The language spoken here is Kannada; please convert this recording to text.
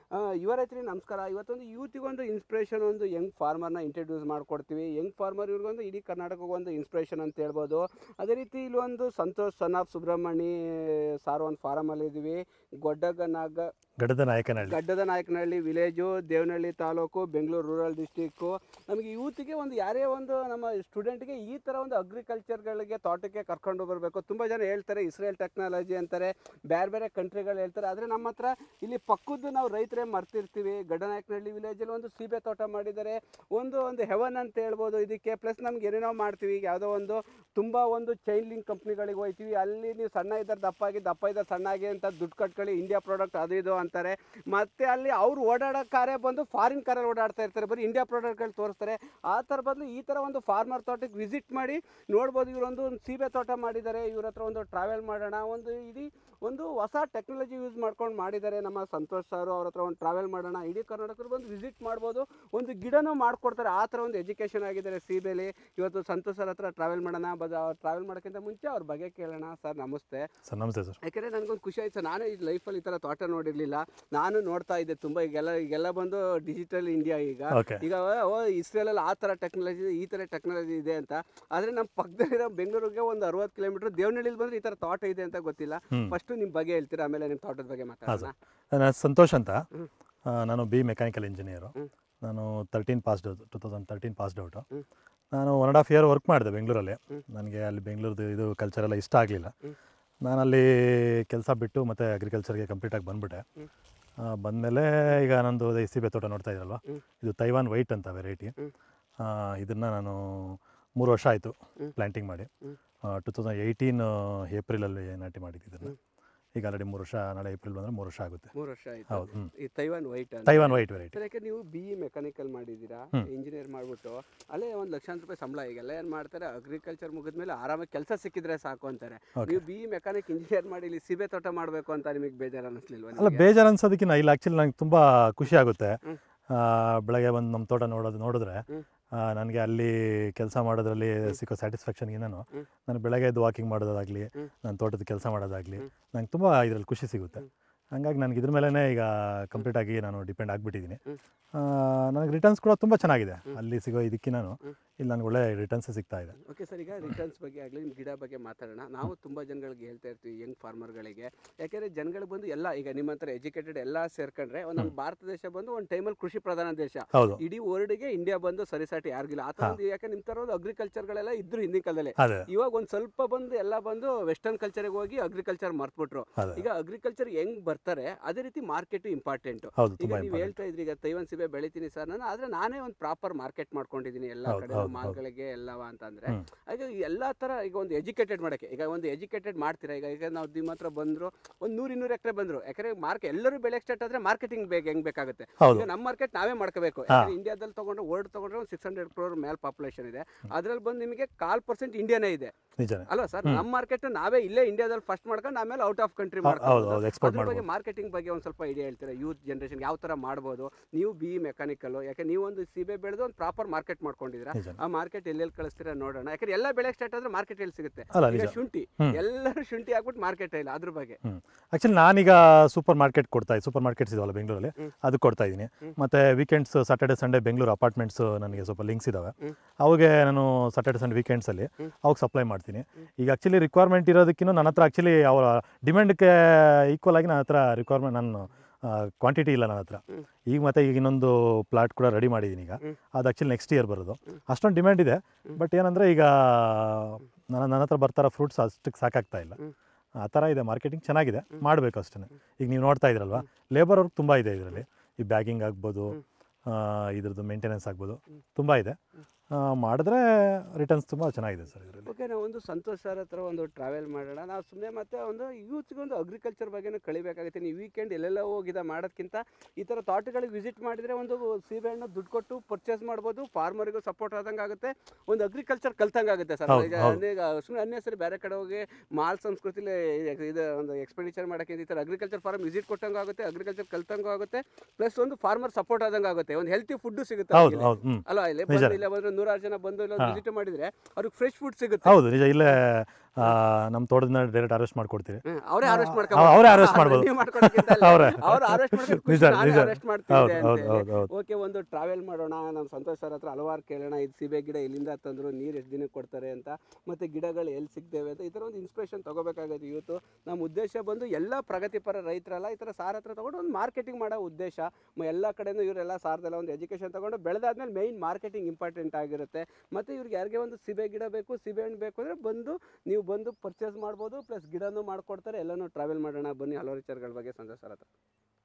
ಯುವ ರೈತರಿಗೆ ನಮಸ್ಕಾರ ಇವತ್ತೊಂದು ಯೂತಿಗೊಂದು ಇನ್ಸ್ಪಿರೇಷನ್ ಒಂದು ಯಂಗ್ ಫಾರ್ಮರ್ನ ಇಂಟ್ರಡ್ಯೂಸ್ ಮಾಡ್ಕೊಡ್ತೀವಿ ಯಂಗ್ ಫಾರ್ಮರ್ ಇವ್ರಿಗೊಂದು ಇಡೀ ಕರ್ನಾಟಕಕ್ಕೆ ಒಂದು ಇನ್ಸ್ಪಿರೇಷನ್ ಅಂತ ಹೇಳ್ಬೋದು ಅದೇ ರೀತಿ ಇಲ್ಲಿ ಒಂದು Santosh son of Subramani sir ಒಂದು ಫಾರಮಲ್ಲಿ ಇದ್ದೀವಿ ಗೊಡ್ಡಗನಾಗ Gaddada Nayakanahalli Gaddada Nayakanahalli village Devanahalli taluk Bengaluru rural district ನಮಗೆ ಯೂತ್ಗೆ ಒಂದು ಯಾರೇ ಒಂದು ನಮ್ಮ ಸ್ಟೂಡೆಂಟ್ಗೆ ಈ ಥರ ಒಂದು ಅಗ್ರಿಕಲ್ಚರ್ಗಳಿಗೆ ತೋಟಕ್ಕೆ ಕರ್ಕೊಂಡು ಬರಬೇಕು ತುಂಬ ಜನ ಹೇಳ್ತಾರೆ ಇಸ್ರೇಲ್ ಟೆಕ್ನಾಲಜಿ ಅಂತಾರೆ ಬೇರೆ ಬೇರೆ ಕಂಟ್ರಿಗಳು ಹೇಳ್ತಾರೆ ಆದರೆ ನಮ್ಮ ಹತ್ರ ಇಲ್ಲಿ ಪಕ್ಕದ್ದು ನಾವು ರೈತರೇ ಮರ್ತಿರ್ತೀವಿ ಗಡ್ಡನಾಯಕನಹಳ್ಳಿ ವಿಲೇಜಲ್ಲಿ ಒಂದು ಸೀಬೆ ತೋಟ ಮಾಡಿದ್ದಾರೆ ಒಂದು ಒಂದು ಹೆವನ್ ಅಂತ ಹೇಳ್ಬೋದು ಇದಕ್ಕೆ ಪ್ಲಸ್ ನಮ್ಗೆ ಏನೇನೋ ಮಾಡ್ತೀವಿ ಈಗ ಯಾವುದೋ ಒಂದು ತುಂಬ ಒಂದು ಚೈನ್ ಲಿಂಕ್ ಕಂಪ್ನಿಗಳಿಗೆ ಹೋಗ್ತೀವಿ ಅಲ್ಲಿ ನೀವು ಸಣ್ಣ ಇದ್ದಾರೆ ದಪ್ಪ ಆಗಿ ದಪ್ಪ ಇದ್ದಾರೆ ಸಣ್ಣ ಆಗಿ ಅಂತ ದುಡ್ಡು ಕಟ್ಕೊಳ್ಳಿ ಇಂಡಿಯಾ ಪ್ರಾಡಕ್ಟ್ ಅದು ಇದು ಅಂತಾರೆ ಮತ್ತೆ ಅಲ್ಲಿ ಅವ್ರು ಓಡಾಡೋ ಕಾರೇ ಬಂದು ಫಾರಿನ್ ಕಾರಲ್ಲಿ ಓಡಾಡ್ತಾ ಇರ್ತಾರೆ ಬರೀ ಇಂಡಿಯಾ ಪ್ರಾಡಕ್ಟ್ಗಳು ತೋರಿಸ್ತಾರೆ ಆ ಥರ ಬದಲು ಈ ಥರ ಒಂದು ಫಾರ್ಮರ್ ತೋಟಕ್ಕೆ ವಿಸಿಟ್ ಮಾಡಿ ನೋಡ್ಬೋದು ಇವರೊಂದು ಒಂದು ಸೀಬೆ ತೋಟ ಮಾಡಿದ್ದಾರೆ ಇವ್ರ ಹತ್ರ ಒಂದು ಟ್ರಾವೆಲ್ ಮಾಡೋಣ ಒಂದು ಇಡೀ ಒಂದು ಹೊಸ ಟೆಕ್ನಾಲಜಿ ಯೂಸ್ ಮಾಡ್ಕೊಂಡು ಮಾಡಿದ್ದಾರೆ ನಮ್ಮ ಸಂತೋಷ್ ಸಾರು ಅವ್ರ ಹತ್ರ ಒಂದು ಟ್ರಾವೆಲ್ ಮಾಡೋಣ ಇಡೀ ಕರ್ನಾಟಕದಲ್ಲಿ ಬಂದು ವಿಸಿಟ್ ಮಾಡ್ಬೋದು ಒಂದು ಗಿಡನೂ ಮಾಡ್ಕೊಡ್ತಾರೆ ಆ ಥರ ಒಂದು ಎಜುಕೇಷನ್ ಆಗಿದ್ದಾರೆ ಸೀಬೆಲಿ ಇವತ್ತು ಸಂತೋಷ್ ಸರ್ ಹತ್ರ ಟ್ರಾವೆಲ್ ಮಾಡೋಣ ಬದ ಟ್ರಾವೆಲ್ ಮಾಡೋಕ್ಕಿಂತ ಮುಂಚೆ ಅವ್ರ ಬಗ್ಗೆ ಕೇಳೋಣ ಸರ್ ನಮಸ್ತೆ ಸರ್ ನಮಸ್ತೆ ಸರ್ ಯಾಕೆಂದರೆ ನನಗೊಂದು ಖುಷಿ ಆಯ್ತು ಸರ್ ನಾನೇ ಈ ಲೈಫಲ್ಲಿ ಈ ಥರ ತೋಟ ನೋಡಿರಲಿಲ್ಲ ನಾನು ನೋಡ್ತಾ ಇದ್ದೆ ತುಂಬ ಈಗೆಲ್ಲ ಈಗೆಲ್ಲ ಬಂದು ಡಿಜಿಟಲ್ ಇಂಡಿಯಾ ಈಗ ಓಕೆ ಈಗ ಓ ಇಸ್ರೇಲಲ್ಲಿ ಆ ಥರ ಟೆಕ್ನಾಲಜಿ ಇದೆ ಈ ಥರ ಟೆಕ್ನಾಲಜಿ ಇದೆ ಅಂತ ಆದರೆ ನಮ್ಮ ಪಕ್ಕದಲ್ಲಿರೋ ಬೆಂಗಳೂರಿಗೆ ಒಂದು ಅರವತ್ತು ಕಿಲೋಮೀಟರ್ ದೇವನಹಳ್ಳಿಲಿ ಬಂದರೆ ಈ ಥರ ತೋಟ ಇದೆ ಅಂತ ಗೊತ್ತಿಲ್ಲ ಹ್ಮ್. ಫಸ್ಟು ನಿಮ್ಮ ಬಗ್ಗೆ ಹೇಳ್ತೀರಾ ಆಮೇಲೆ ನಿಮ್ಮ ತೋಟದ ಬಗ್ಗೆ ಮಾತಾಡೋಣ ನಾನು ಸಂತೋಷ್ ಅಂತ ಹ್ಮ್. ಆ, ನಾನು ಬಿ ಮೆಕ್ಯಾನಿಕಲ್ ಇಂಜಿನಿಯರು ಹ್ಮ್. ನಾನು thirteen passed out two thousand thirteen passed out ಹ್ಮ್. ನಾನು one and half year work ಮಾಡಿದೆ ಬೆಂಗಳೂರಲ್ಲಿ ಹ್ಮ್. ನನಗೆ ಅಲ್ಲಿ ಬೆಂಗಳೂರದು ಇದು ಕಲ್ಚರ್ ಎಲ್ಲ ಇಷ್ಟ ಆಗಲಿಲ್ಲ ಹ್ಮ್. ನಾನು ಅಲ್ಲಿ ಕೆಲಸ ಬಿಟ್ಟು ಮತ್ತು ಅಗ್ರಿಕಲ್ಚರ್ಗೆ ಕಂಪ್ಲೀಟಾಗಿ ಬಂದುಬಿಟ್ಟೆ ಹ್ಮ್. ಬಂದಮೇಲೆ ಈಗ ನಂದು ಅದೇ ಸೀಬೆ ತೋಟ ನೋಡ್ತಾ ಇದ್ರಲ್ವ ಹ್ಮ್. ಇದು ತೈವಾನ್ ವೈಟ್ ಅಂತ ವೆರೈಟಿ ಹ್ಮ್. ಇದನ್ನು ನಾನು ಮೂರು ವರ್ಷ ಆಯಿತು ಹ್ಮ್. ಪ್ಲ್ಯಾಂಟಿಂಗ್ ಮಾಡಿ ಹ್ಮ್. ಟು ತೌಸಂಡ್ ಏಯ್ಟೀನ್ ಏಪ್ರಿಲಲ್ಲಿ ನಾಟಿ ಮಾಡಿದ್ದು ಇದನ್ನು ಹ್ಮ್. ಈಗ ಆಲ್ರೆಡಿ ಮೂರು ವರ್ಷ ನಾಳೆ ಏಪ್ರಿಲ್ ಬಂದರೆ ಮೂರು ವರ್ಷ ಆಗುತ್ತೆ ಮೂರು ವರ್ಷ ಆಯ್ತು ಹೌದು ಹ್ಞೂ ಈ ತೈವಾನ್ ವೈಟ್ ಅಂತ ತೈವಾನ್ ವೈಟ್ ವೆರೈಟಿ ಸರ್ ಯಾಕೆ ನೀವು ಬಿ ಇ ಮೆಕ್ಯಾನಿಕಲ್ ಮಾಡಿದ್ದೀರಾ ಹ್ಮ್. ಇಂಜಿನಿಯರ್ ಮಾಡಿಬಿಟ್ಟು ಅಲ್ಲೇ ಒಂದು ಲಕ್ಷಾಂತರ ರೂಪಾಯಿ ಸಂಬಳ ಈಗೆಲ್ಲ ಏನು ಮಾಡ್ತಾರೆ ಅಗ್ರಿಕಲ್ಚರ್ ಮುಗಿದ್ಮೇಲೆ ಆರಾಮಾಗಿ ಕೆಲಸ ಸಿಕ್ಕಿದ್ರೆ ಸಾಕು ಅಂತಾರೆ Okay. ನೀವು ಬಿ ಇ ಮೆಕ್ಯಾನಿಕ್ ಇಂಜಿನಿಯರ್ ಮಾಡಿ ಇಲ್ಲಿ ಸೀಬೆ ತೋಟ ಮಾಡಬೇಕು ಅಂತ ನಿಮಗೆ ಬೇಜಾರು ಅನ್ನಿಸ್ಲಿಲ್ವಾ ಅಲ್ಲ ನಿಮ್ಗೆ? ಬೇಜಾರು ಅನ್ಸೋದಕ್ಕಿಂತ ಇಲ್ಲಿ ಆ್ಯಕ್ಚುಲಿ ನಂಗೆ ತುಂಬ ಖುಷಿ ಆಗುತ್ತೆ ಹ್ಮ್. ಆ, ಬೆಳಗ್ಗೆ ಬಂದು ನಮ್ಮ ತೋಟ ನೋಡೋದು ನೋಡಿದ್ರೆ ಹ್ಮ್. ನನಗೆ ಅಲ್ಲಿ ಕೆಲಸ ಮಾಡೋದ್ರಲ್ಲಿ ಸಿಕ್ಕೋ ಸ್ಯಾಟಿಸ್ಫ್ಯಾಕ್ಷನ್ಗಿನೂ ಹ್ಮ್. ನಾನು ಬೆಳಗ್ಗೆ ಎದ್ದು ವಾಕಿಂಗ್ ಮಾಡೋದಾಗಲಿ ಹ್ಮ್. ನನ್ನ ತೋಟದ ಕೆಲಸ ಮಾಡೋದಾಗಲಿ ಹ್ಮ್. ನಂಗೆ ತುಂಬ ಇದರಲ್ಲಿ ಖುಷಿ ಸಿಗುತ್ತೆ ಹ್ಮ್. ಹಂಗಾಗಿ ನನಗೆ ಇದ್ರ ಮೇಲೇ ಈಗ ಕಂಪ್ಲೀಟಾಗಿ ನಾನು ಡಿಪೆಂಡ್ ಆಗಿಬಿಟ್ಟಿದ್ದೀನಿ ಹ್ಮ್. ನನಗೆ ರಿಟರ್ನ್ಸ್ ಕೂಡ ತುಂಬ ಚೆನ್ನಾಗಿದೆ ಹ್ಮ್. ಅಲ್ಲಿ ಸಿಗೋ ಇದಕ್ಕೆ ನಾನು ಹ್ಮ್. ಇಲ್ಲಿ ನನಗೆ ಒಳ್ಳೆ ರಿಟರ್ನ್ಸ್ ಸಿಗ್ತಾ ಇದೆ ಓಕೆ ಸರ್ ಈಗ ರಿಟರ್ನ್ಸ್ ಬಗ್ಗೆ ಆಗಲಿ ನಿಮ್ಮ ಗಿಡ ಬಗ್ಗೆ ಮಾತಾಡೋಣ ನಾವು ತುಂಬ ಜನಗಳಿಗೆ ಹೇಳ್ತಾ ಇರ್ತೀವಿ ಯಂಗ್ ಫಾರ್ಮರ್ಗಳಿಗೆ ಯಾಕೆಂದರೆ ಜನಗಳು ಬಂದು ಎಲ್ಲ ಈಗ ನಿಮ್ಮ ಹತ್ರ ಎಜುಕೇಟೆಡ್ ಎಲ್ಲ ಸೇರ್ಕೊಂಡ್ರೆ ಒಂದು ನಮ್ಮ ಭಾರತ ದೇಶ ಬಂದು ಒಂದು ಟೈಮಲ್ಲಿ ಕೃಷಿ ಪ್ರಧಾನ ದೇಶ ಹೌದು ಇಡೀ ವರ್ಲ್ಡ್ಗೆ ಇಂಡಿಯಾ ಬಂದು ಸರಿಸಾಟಿ ಯಾರಿಗಿಲ್ಲ ಆ ಥರ ಹಾ. ಒಂದು ಯಾಕೆ ನಿಮ್ಮ ಥರ ಒಂದು ಅಗ್ರಿಕಲ್ಚರ್ಗಳೆಲ್ಲ ಇದ್ರು ಹಿಂದಿನ ಕಾಲದಲ್ಲಿ ಅದೇ ಇವಾಗ ಒಂದು ಸ್ವಲ್ಪ ಬಂದು ಎಲ್ಲ ಬಂದು ವೆಸ್ಟರ್ನ್ ಕಲ್ಚರ್ಗೆ ಹೋಗಿ ಅಗ್ರಿಕಲ್ಚರ್ ಮರ್ತ್ಬಿಟ್ರು ಅದೇ ಈಗ ಅಗ್ರಿಕಲ್ಚರ್ ಹೆಂಗ್ ಬರ್ತಾರೆ ಅದೇ ರೀತಿ ಮಾರ್ಕೆಟ್ ಇಂಪಾರ್ಟೆಂಟ್ ಹೌದು ಈಗ ತುಂಬ ನೀವು ಇಂಪಾರ್ಟೆಂಟ್ ಹೇಳ್ತಾ ಇದ್ರಿ ಈಗ ತೈವನ್ ಸಿಬೆ ಬೆಳಿತೀನಿ ಸರ್ ನಾನು ಆದ್ರೆ ನಾನೇ ಒಂದು ಪ್ರಾಪರ್ ಮಾರ್ಕೆಟ್ ಮಾಡ್ಕೊಂಡಿದ್ದೀನಿ ಎಲ್ಲ ಹೌದು, ಕಡೆ ಹೌದು, ಮಾಲ್ಗಳಿಗೆ ಎಲ್ಲವ ಅಂತಂದ್ರೆ ಹ್ಮ್. ಈಗ ಎಲ್ಲಾ ತರ ಈಗ ಒಂದು ಎಜುಕೇಟೆಡ್ ಮಾಡಕ್ಕೆ ಈಗ ಒಂದು ಎಜುಕೇಟೆಡ್ ಮಾಡ್ತೀರಾ ಈಗ ಈಗ ನಾವು ನಿಮ್ಮ ಹತ್ರ ಬಂದ್ರು ಒಂದು ನೂರು ಇನ್ನೂರು ಎಕರೆ ಬಂದ್ರು ಯಾಕಂದ್ರೆ ಮಾರ್ಕೆಟ್ ಎಲ್ಲರೂ ಬೆಳೆ ಸ್ಟಾರ್ಟ್ ಆದ್ರೆ ಮಾರ್ಕೆಟಿಂಗ್ ಬೇಗ ಹೆಂಗ್ ಬೇಕಾಗುತ್ತೆ ಹೌದು ಈಗ ನಮ್ಮ ಮಾರ್ಕೆಟ್ ನಾವೇ ಮಾಡ್ಕೋಬೇಕು ಹಾ. ಇಂಡಿಯಾದಲ್ಲಿ ತಗೊಂಡ್ರೆ ವರ್ಲ್ಡ್ ತಗೊಂಡ್ರೆ ಒಂದು ಸಿಕ್ಸ್ ಹಂಡ್ರೆಡ್ ಕ್ರೋರ್ ಮೇಲ್ ಪಾಪ್ಯುಲೇಷನ್ ಇದೆ ಅದ್ರಲ್ಲಿ ಬಂದು ನಿಮಗೆ ಕಾಲ್ ಪರ್ಸೆಂಟ್ ಇಂಡಿಯಾನೇ ಇದೆ ನಿಜನೇ ಅಲ್ವಾ ಸರ್ ನಮ್ಮ ಮಾರ್ಕೆಟ್ ನಾವೇ ಇಲ್ಲೇ ಇಂಡಿಯಾದಲ್ಲಿ ಫಸ್ಟ್ ಮಾಡ್ಕೊಂಡು ಆಮೇಲೆ ಔಟ್ ಆಫ್ ಕಂಟ್ರಿ ಹೌದು ಹೌದು ಹೌದು ಎಕ್ಸ್ಪೋರ್ಟ್ ಅದ್ರ ಬಗ್ಗೆ ಮಾಡ್ಬೋದು ಮಾರ್ಕೆಟಿಂಗ್ ಬಗ್ಗೆ ಒಂದು ಸ್ವಲ್ಪ ಐಡಿಯಾ ಹೇಳ್ತೀರಾ ಯೂತ್ ಜನರೇಷನ್ ಯಾವ ಥರ ಮಾಡ್ಬೋದು ನೀವು ಬಿ ಮೆಕ್ಯಾನಿಕಲ್ ಯಾಕೆ ನೀವು ಒಂದು ಸಿಬೆ ಬೆಳೆದು ಒಂದು ಪ್ರಾಪರ್ ಮಾರ್ಕೆಟ್ ಮಾಡ್ಕೊಂಡಿದ್ದೀರಾ ನಿಜ ಆ ಮಾರ್ಕೆಟ್ ಎಲ್ಲೆಲ್ಲಿ ಕಳಿಸ್ತೀರಾ ನೋಡೋಣ ಯಾಕಂದ್ರೆ ಎಲ್ಲ ಬೆಳೆ ಸ್ಟಾರ್ಟ್ ಆದ್ರೆ ಮಾರ್ಕೆಟ್ ಎಲ್ಲಿ ಸಿಗುತ್ತೆ ಅಲ್ಲ ಈಗ ನಿಜ ಶುಂಠಿ ಹ್ಮ್. ಎಲ್ಲರೂ ಶುಂಠಿ ಹಾಕ್ಬಿಟ್ಟು ಮಾರ್ಕೆಟ್ ಇಲ್ಲ ಅದ್ರ ಬಗ್ಗೆ ಹ್ಞೂ ಆ್ಯಕ್ಚುಲಿ ನಾನೀಗ ಸೂಪರ್ ಮಾರ್ಕೆಟ್ ಕೊಡ್ತಾ ಇದ್ದೀನಿ ಸೂಪರ್ ಮಾರ್ಕೆಟ್ಸ್ ಇದಾವಲ್ಲ ಬೆಂಗಳೂರಲ್ಲಿ ಹ್ಮ್. ಅದು ಕೊಡ್ತಾ ಇದ್ದೀನಿ ಹ್ಮ್. ಮತ್ತು weekends Saturday Sunday Bengaluru apartments ನನಗೆ ಸ್ವಲ್ಪ ಲಿಂಕ್ಸ್ ಇದ್ದಾವೆ ಹ್ಮ್. ಅವಾಗೆ ನಾನು ಸಾಟರ್ಡೆ ಸಂಡೇ ವೀಕೆಂಡ್ಸಲ್ಲಿ ಹ್ಮ್. ಅವಾಗ ಸಪ್ಲೈ ಮಾಡ್ತೀನಿ ಹ್ಮ್. ಈಗ ಆ್ಯಕ್ಚುಲಿ ರಿಕ್ವೈರ್ಮೆಂಟ್ ಇರೋದಕ್ಕಿಂತ ನನ್ನ ಹತ್ರ ಆ್ಯಕ್ಚುಲಿ ಅವರ ಡಿಮ್ಯಾಂಡ್ಗೆ ಈಕ್ವಲ್ ಆಗಿ ನನ್ನ ಹತ್ರ ರಿಕ್ವೈರ್ಮೆಂಟ್ ನಾನು ಕ್ವಾಂಟಿಟಿ ಇಲ್ಲ ನನ್ನ ಹತ್ರ ಹ್ಮ್. ಈಗ ಮತ್ತೆ ಈಗ ಇನ್ನೊಂದು ಪ್ಲಾಟ್ ಕೂಡ ರೆಡಿ ಮಾಡಿದ್ದೀನಿ ಈಗ ಹ್ಮ್. ಅದು ಆ್ಯಕ್ಚುಲಿ ನೆಕ್ಸ್ಟ್ ಇಯರ್ ಬರೋದು ಹ್ಮ್. ಅಷ್ಟೊಂದು ಡಿಮ್ಯಾಂಡ್ ಇದೆ ಹ್ಮ್. ಬಟ್ ಏನಂದರೆ ಈಗ ನನ್ನ ನನ್ನ ಹತ್ರ ಬರ್ತಾರೋ ಫ್ರೂಟ್ಸ್ ಅಷ್ಟಕ್ಕೆ ಸಾಕಾಗ್ತಾ ಇಲ್ಲ ಹ್ಮ್. ಆ ಥರ ಇದೆ ಮಾರ್ಕೆಟಿಂಗ್ ಚೆನ್ನಾಗಿದೆ ಹ್ಮ್. ಮಾಡಬೇಕು ಅಷ್ಟೇ ಈಗ ನೀವು ನೋಡ್ತಾ ಇದ್ರಲ್ವಾ ಲೇಬರ್ ವರ್ಕ್ ತುಂಬ ಇದೆ ಇದರಲ್ಲಿ ಈ ಬ್ಯಾಗಿಂಗ್ ಆಗ್ಬೋದು ಹ್ಮ್. ಆ, ಇದ್ರದ್ದು ಮೇಂಟೆನೆನ್ಸ್ ಆಗ್ಬೋದು ಹ್ಮ್. ತುಂಬ ಇದೆ ಆ, ಮಾಡಿದ್ರೆ ರಿಟರ್ನ್ಸ್ ತುಂಬ ಚೆನ್ನಾಗಿದೆ ಸರ್ ಇದರಲ್ಲಿ ಓಕೆ ನಾವು ಒಂದು ಸಂತೋಷ್ ಸರ್ ಹತ್ರ ಒಂದು ಟ್ರಾವೆಲ್ ಮಾಡೋಣ ನಾವು ಸುಮ್ಮನೆ ಮತ್ತೆ ಒಂದು ಯೂತ್ಗೆ ಒಂದು ಅಗ್ರಿಕಲ್ಚರ್ ಬಗ್ಗೆನೂ ಕಳಿಬೇಕಾಗುತ್ತೆ ನೀವು ವೀಕೆಂಡ್ ಎಲ್ಲೆಲ್ಲ ಹೋಗಿದ ಮಾಡೋದಕ್ಕಿಂತ ಈ ಥರ ತೋಟಗಳಿಗೆ ವಿಸಿಟ್ ಮಾಡಿದರೆ ಒಂದು ಸೀಬೆಹಣ್ಣು ದುಡ್ಡು ಕೊಟ್ಟು ಪರ್ಚೇಸ್ ಮಾಡ್ಬೋದು ಫಾರ್ಮರಿಗೂ ಸಪೋರ್ಟ್ ಆದಂಗೆ ಆಗುತ್ತೆ ಒಂದು ಅಗ್ರಿಕಲ್ಚರ್ ಕಲ್ತಂಗೆ ಆಗುತ್ತೆ ಸರ್ ಹೌದು, ಈಗ ಹೌದು. ಈಗ ಸುಮ್ಮನೆ ಅನ್ಯ ಸರಿ ಬೇರೆ ಕಡೆ ಹೋಗಿ ಮಾಲ್ ಸಂಸ್ಕೃತಿಲಿ ಇದು ಒಂದು ಎಕ್ಸ್ಪೆಂಡಿಚರ್ ಮಾಡೋಕ್ಕೆ ಈ ಥರ ಅಗ್ರಿಕಲ್ಚರ್ ಫಾರ್ಮ್ ವಿಸಿಟ್ ಕೊಟ್ಟಂಗೆ ಆಗುತ್ತೆ ಅಗ್ರಿಕಲ್ಚರ್ ಕಲ್ತಂಗೂ ಆಗುತ್ತೆ ಪ್ಲಸ್ ಒಂದು ಫಾರ್ಮರ್ ಸಪೋರ್ಟ್ ಆದಂಗೆ ಆಗುತ್ತೆ ಒಂದು ಹೆಲ್ತಿ ಫುಡ್ಡು ಸಿಗುತ್ತೆ ಹೌದು ಅವ್ರಿಗೆ. ಹೌದು ಹ್ಞೂ ಅಲ್ಲ ಇಲ್ಲೇ ನಿಜ. ಬಂದು ಇಲ್ಲ ಬಂದ್ರೆ ನೂರಾರು ಜನ ಬಂದು ಇಲ್ಲ ಹಾ. ವಿಸಿಟ್ ಮಾಡಿದ್ರೆ ಅವ್ರಿಗೆ ಫ್ರೆಶ್ ಫುಡ್ ಸಿಗುತ್ತೆ ಹೌದು ನಿಜ ಇಲ್ಲೇ ನಮ್ಮ ತೋಟದಿಂದ ಡೈರೆಕ್ಟ್ ಹಾರ್ವೆಸ್ಟ್ ಮಾಡ್ಕೊಡ್ತೀವಿ ಹ್ಮ್, ಅವರೇ ಹಾರ್ವೆಸ್ಟ್ ಅವ್- ಮಾಡ್ಕೊಂಡು ಅವರೇ harvest ಮಾಡ್ಬೋದು. ಅವ್ರು ಅವರೇ. ಹಾರ್ವೆಸ್ಟ್ ನಿಜ, ನಿಜ. ಹಾರ್ವೆಸ್ಟ್ ಹೌದು ಮಾಡ್ತಿದ್ದೆ ಹೌದು ಅಂತ ಹೌದು ಹೌದು ಓಕೆ ಒಂದು ಟ್ರಾವೆಲ್ ಮಾಡೋಣ ನಮ್ಮ ಸಂತೋಷ್ ಸರ್ ಹತ್ರ ಹಲವಾರು ಕೇಳೋಣ ಇದು ಸೀಬೆ ಗಿಡ ಎಲ್ಲಿಂದ ತಂದ್ರು ನೀರು ಎಷ್ಟು ದಿನಕ್ಕೆ ಕೊಡ್ತಾರೆ ಅಂತ ಮತ್ತೆ ಗಿಡಗಳು ಎಲ್ಲಿ ಸಿಗ್ತೇವೆ ಅಂತ ಈ ಥರ ಒಂದು ಇನ್ಸ್ಪಿರೇಷನ್ ತಗೋಬೇಕಾಗುತ್ತೆ ಇವತ್ತು ನಮ್ಮ ಉದ್ದೇಶ ಬಂದು ಎಲ್ಲ ಪ್ರಗತಿಪರ ರೈತರಲ್ಲ ಈ ಥರ ಸಾರ್ ಹತ್ರ ತಗೊಂಡು ಒಂದು ಮಾರ್ಕೆಟಿಂಗ್ ಮಾಡೋ ಉದ್ದೇಶ ಮ- ಎಲ್ಲ ಕಡೆನೂ ಇವರೆಲ್ಲ ಸಾರ್ದೆಲ್ಲ ಒಂದು ಎಜುಕೇಷನ್ ತಗೊಂಡು ಬೆಳೆದಾದ್ಮೇಲೆ ಮೈನ್ ಮಾರ್ಕೆಟಿಂಗ್ ಇಂಪಾರ್ಟೆಂಟ್ ಆಗಿರುತ್ತೆ ಮತ್ತು ಇವ್ರಿಗೆ ಯಾರಿಗೆ ಒಂದು ಸಿಬೆ ಗಿಡ ಬೇಕು ಸಿಬೆ ಹಣ್ಣು ಬೇಕು ಅಂದರೆ ಬಂದು ನೀವು ಬಂದು ಪರ್ಚೇಸ್ ಮಾಡ್ಬೋದು ಪ್ಲಸ್ ಗಿಡನೂ ಮಾಡ್ಕೊಡ್ತಾರೆ ಎಲ್ಲನೂ ಟ್ರಾವೆಲ್ ಮಾಡೋಣ ಬನ್ನಿ ಹಲವಾರು ವಿಚಾರಗಳ ಬಗ್ಗೆ ಸಂತೋಷ್ ಸರ್ ಹತ್ರ